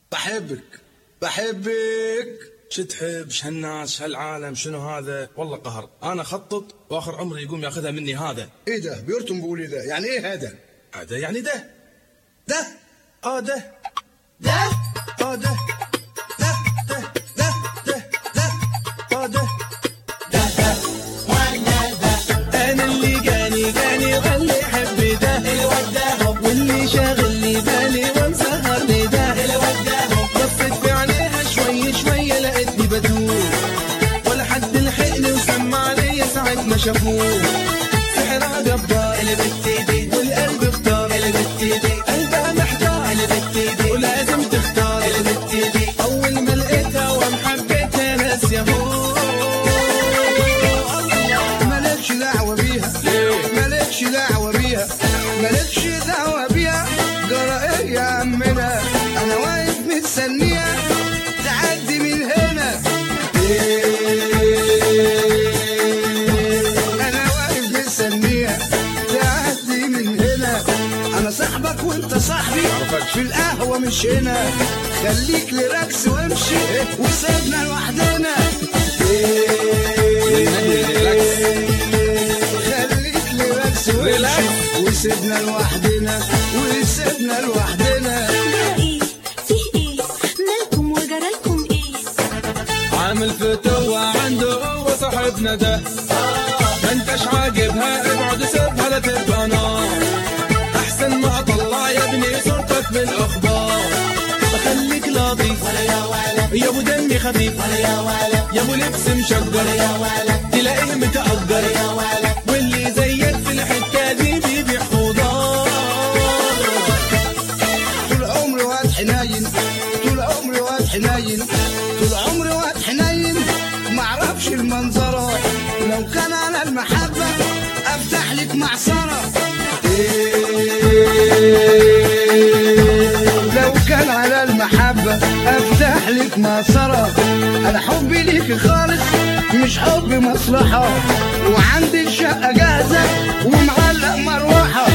بحبك بحبك شو تحب شو هالناس شو هالعالم شنو هذا والله قهر انا خطط واخر عمري يقوم ياخذها مني هذا ايه ده بيرتم بيقول ده يعني ايه هذا هذا يعني ده ده اه ده ده اه ده ده ده ده ده ده اه ده انا اللي جاني جاني واللي يحب ده الواد ده واللي شاغل لي بالي ومسهرني ده الواد ده بصيت في عينيها شوي شوي لقيتني بدوب ولا حد لحقني وسمع لي ساعة ما شافوه سحرها جبار البت دي والقلب اختار البت دي قلبها محتار البت دي ولازم تختار البت دي اول ما لقيتها وام حبيتها ناس يهو مالكش دعوة بيها مالكش دعوة بيها مالكش دعوة بيها جرى ايه يا عمنا انا واقف مستنيها تعدي من هنا انا واقف مستنيها تعدي من هنا انا صاحبك وانت صاحبي في القهوة مش هنا خليك لراكس وامشي وسيبنا لوحدنا خليك لراكس وامشي وسيبنا لوحدنا وسيبنا لوحدنا ايه فيه ايه مالكم وجرالكم ايه عامل فتوة عنده هو صاحبنا ده ما انتش عاجبها ابعد سيبها لا تبقى نار احسن ما اطلع يا ابني صورتك بالاخبار بخليك لطيف يا ابو دمي خفيف يا ابو لبس مشجر تلاقيه متأجر واللي زيك في الحتة دي بيبيع خضار طول عمري واد حنين طول عمري واد حنين طول عمري واد حنين معرفش المنظرة لو كان على المحبة افتح لك معصرة لو كان على المحبة افتح لك معصرة انا حبي ليك خالص مش حب مصلحة وعندي الشقة جاهزة ومعلق مروحة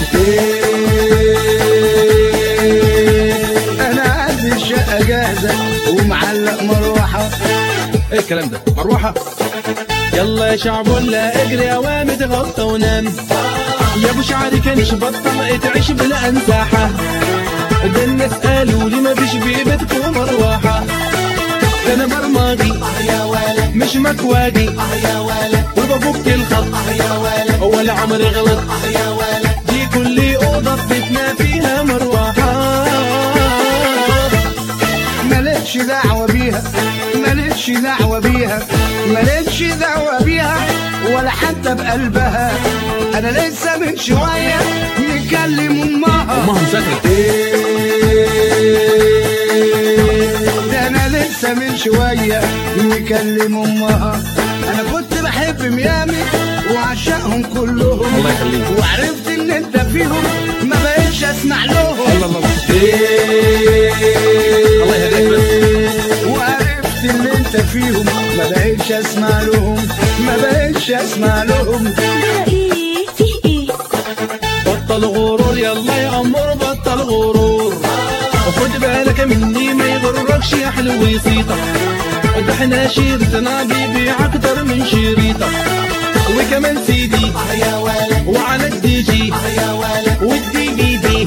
انا عندي الشقة جاهزة ومعلق مروحة ايه الكلام ده مروحة يلا يا شعب ولا اجري يا وامد غطى ونام يا ابو شعري كانش بطل تعيش بلا انساحة ده الناس قالوا لي ما فيش بيبتكم مروحة ده انا برماجي مش مكواجي وبفك الخط ولا عمري غلط دي كل اوضه في بيتنا فيها مروحه مالكش دعوة بيها مالكش دعوة بيها مالكش دعوة بيها ولا حتى بقلبها انا لسه من شوية نكلم امها امها مسافره ده انا لسه من شوية نكلم امها انا كنت بحب ميامي وعشقهم كلهم الله يخليك. وعرفت ان انت فيهم ما بقتش اسمع لهم الله الله الله يهديك بس وعرفت ان انت فيهم ما بقتش اسمع لهم ما بقتش اسمع لهم ده ايه فيه ايه بطل غرور يلا يا امور بطل غرور وخد بالك مني ما يغركش يا حلو يصيطك ده احنا شيرتنا بيبيع اكتر من شريطك وكمان سيدي وعلى الدي جي والدي بي دي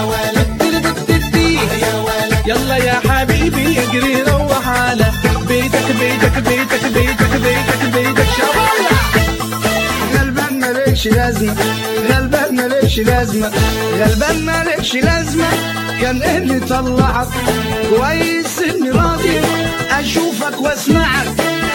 يلا يا حبيبي اجري روح على بيتك بيتك بيتك بيتك بيتك بيتك شوالة غلبان مالكش لازمة غلبان مالكش لازمة غلبان مالكش لازمة كان ايه اللي طلعك كويس اني راضي اشوفك واسمعك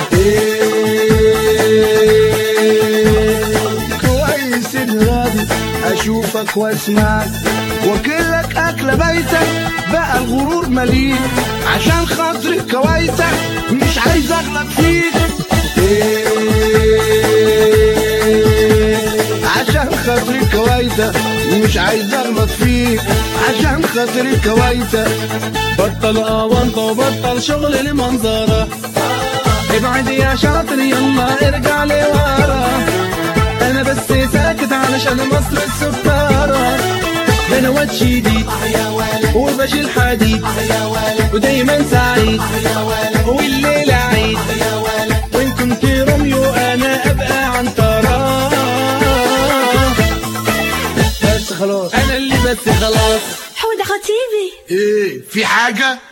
كويس اني راضي اشوفك واسمعك واكلك اكل بيتك بقى الغرور مليك عشان خاطر كويتك مش عايز اغلط فيك عشان خاطري كويتة مش عايز اغلط فيك عشان خاطري كويتة بطل اونطه وبطل شغل المنظرة ابعد يا شاطر يلا ارجع لورا انا بس ساكت علشان مصر السكارة ده انا واد شديد وبشيل حديد ودايما سعيد والليلة عيد وإن كنت روميو أنا أبقى عنترة بس خلاص أنا اللي بس خلاص حود خطيبي ايه في حاجة